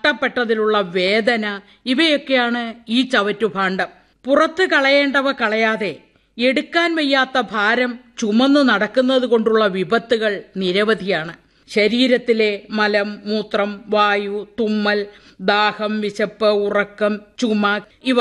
നഷ്ടപ്പെട്ടതിലുള്ള വേദന ഇവയൊക്കെയാണ് ഈ ചവറ്റുഭാണ്ഡം പുറത്ത് കളയേണ്ടവ കളയാതെ എടുക്കാൻ വയ്യാത്ത ഭാരം ചുമന്നു നടക്കുന്നത് കൊണ്ടുള്ള വിപത്തുകൾ നിരവധിയാണ് ശരീരത്തിലെ മലം മൂത്രം വായു തുമ്മൽ ദാഹം വിശപ്പ് ഉറക്കം ചുമ ഇവ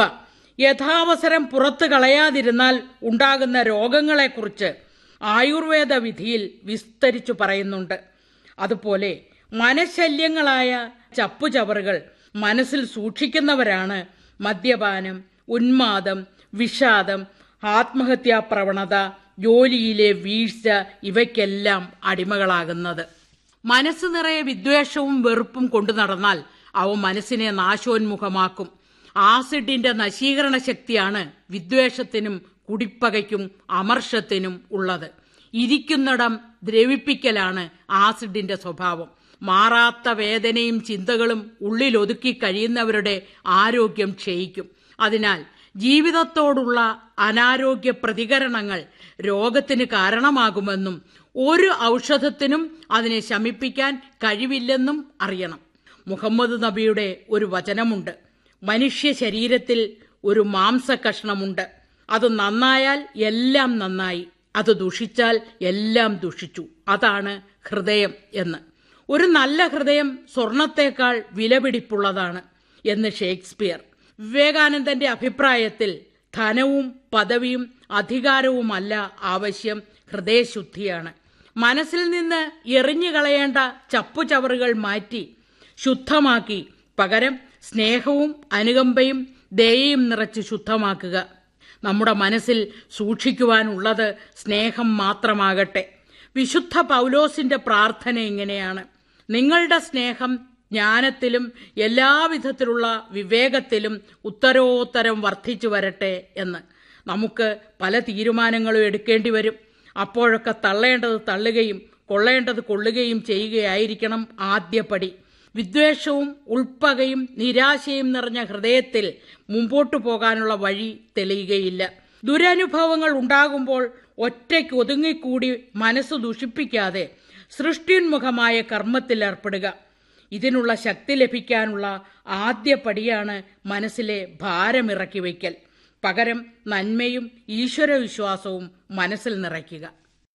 യഥാവസരം പുറത്തു കളയാതിരുന്നാൽ ഉണ്ടാകുന്ന രോഗങ്ങളെക്കുറിച്ച് ആയുർവേദ വിധിയിൽ വിസ്തരിച്ചു പറയുന്നുണ്ട് അതുപോലെ മനശല്യങ്ങളായ ചപ്പുചവറുകൾ മനസ്സിൽ സൂക്ഷിക്കുന്നവരാണ് മദ്യപാനം ഉന്മാദം വിഷാദം ആത്മഹത്യാ പ്രവണത ജോലിയിലെ വീഴ്ച ഇവയ്ക്കെല്ലാം അടിമകളാകുന്നത് മനസ്സ് നിറയെ വിദ്വേഷവും വെറുപ്പും കൊണ്ടു നടന്നാൽ അവ മനസ്സിനെ നാശോന്മുഖമാക്കും ആസിഡിന്റെ നശീകരണ ശക്തിയാണ് വിദ്വേഷത്തിനും കുടിപ്പകയ്ക്കും അമർഷത്തിനും ഉള്ളത് ഇരിക്കുന്നിടം ദ്രവിപ്പിക്കലാണ് ആസിഡിന്റെ സ്വഭാവം മാറാത്ത വേദനയും ചിന്തകളും ഉള്ളിലൊതുക്കി കഴിയുന്നവരുടെ ആരോഗ്യം ക്ഷയിക്കും അതിനാൽ ജീവിതത്തോടുള്ള അനാരോഗ്യ പ്രതികരണങ്ങൾ രോഗത്തിന് കാരണമാകുമെന്നും ഒരു ഔഷധത്തിനും അതിനെ ശമിപ്പിക്കാൻ കഴിവില്ലെന്നും അറിയണം മുഹമ്മദ് നബിയുടെ ഒരു വചനമുണ്ട് മനുഷ്യ ശരീരത്തിൽ ഒരു മാംസകഷ്ണമുണ്ട് അത് നന്നായാൽ എല്ലാം നന്നായി അത് ദുഷിച്ചാൽ എല്ലാം ദുഷിച്ചു അതാണ് ഹൃദയം എന്ന് ഒരു നല്ല ഹൃദയം സ്വർണത്തേക്കാൾ വിലപിടിപ്പുള്ളതാണ് എന്ന് ഷേക്സ്പിയർ വിവേകാനന്ദന്റെ അഭിപ്രായത്തിൽ ധനവും പദവിയും അധികാരവുമല്ല ആവശ്യം ഹൃദയശുദ്ധിയാണ് മനസ്സിൽ നിന്ന് എറിഞ്ഞു കളയേണ്ട ചപ്പുചവറുകൾ മാറ്റി ശുദ്ധമാക്കി പകരം സ്നേഹവും അനുകമ്പയും ദയയും നിറച്ച് ശുദ്ധമാക്കുക നമ്മുടെ മനസ്സിൽ സൂക്ഷിക്കുവാനുള്ളത് സ്നേഹം മാത്രമാകട്ടെ വിശുദ്ധ പൗലോസിന്റെ പ്രാർത്ഥന ഇങ്ങനെയാണ് നിങ്ങളുടെ സ്നേഹം ജ്ഞാനത്തിലും എല്ലാവിധത്തിലുള്ള വിവേകത്തിലും ഉത്തരോത്തരം വർദ്ധിച്ചു വരട്ടെ എന്ന് നമുക്ക് പല തീരുമാനങ്ങളും എടുക്കേണ്ടി വരും അപ്പോഴൊക്കെ തള്ളേണ്ടത് തള്ളുകയും കൊള്ളേണ്ടത് കൊള്ളുകയും ചെയ്യുകയായിരിക്കണം ആദ്യപടി വിദ്വേഷവും ഉൾപ്പകയും നിരാശയും നിറഞ്ഞ ഹൃദയത്തിൽ മുമ്പോട്ടു പോകാനുള്ള വഴി തെളിയുകയില്ല ദുരനുഭവങ്ങൾ ഉണ്ടാകുമ്പോൾ ഒറ്റയ്ക്ക് ഒതുങ്ങിക്കൂടി മനസ്സ് ദുഷിപ്പിക്കാതെ സൃഷ്ടിയുന്മുഖമായ കർമ്മത്തിൽ ഏർപ്പെടുക ഇതിനുള്ള ശക്തി ലഭിക്കാനുള്ള ആദ്യ പടിയാണ് മനസ്സിലെ ഭാരമിറക്കി വയ്ക്കൽ പകരം നന്മയും ഈശ്വരവിശ്വാസവും മനസ്സിൽ നിറയ്ക്കുക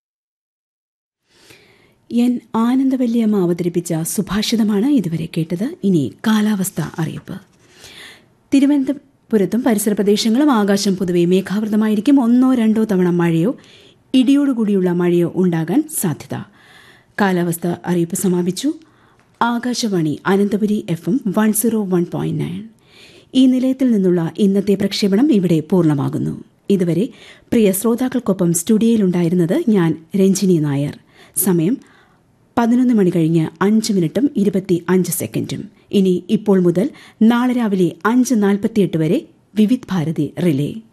എൻ ആനന്ദവല്യമ്മ അവതരിപ്പിച്ച സുഭാഷിതമാണ് ഇതുവരെ കേട്ടത് ഇനി കാലാവസ്ഥ അറിയിപ്പ് തിരുവനന്തപുരത്തും പരിസര പ്രദേശങ്ങളും ആകാശം പൊതുവെ മേഘാവൃതമായിരിക്കും ഒന്നോ രണ്ടോ തവണ മഴയോ ഇടിയോടുകൂടിയുള്ള മഴയോ ഉണ്ടാകാൻ സാധ്യത കാലാവസ്ഥ അറിയിപ്പ് സമാപിച്ചു Akashvani Ananthapuri F M one zero one point nine ഈ നിലയത്തിൽ നിന്നുള്ള ഇന്നത്തെ പ്രക്ഷേപണം ഇവിടെ പൂർണ്ണമാകുന്നു ഇതുവരെ പ്രിയ ശ്രോതാക്കൾക്കൊപ്പം സ്റ്റുഡിയോയിലുണ്ടായിരുന്നത് ഞാൻ രഞ്ജിനി നായർ സമയം പതിനൊന്ന് മണി കഴിഞ്ഞ് അഞ്ച് മിനിറ്റും ഇരുപത്തി അഞ്ച് സെക്കൻഡും ഇനി ഇപ്പോൾ മുതൽ നാളെ രാവിലെ അഞ്ച് നാൽപ്പത്തിയെട്ട് വരെ വിവിധ് ഭാരതി റിലേ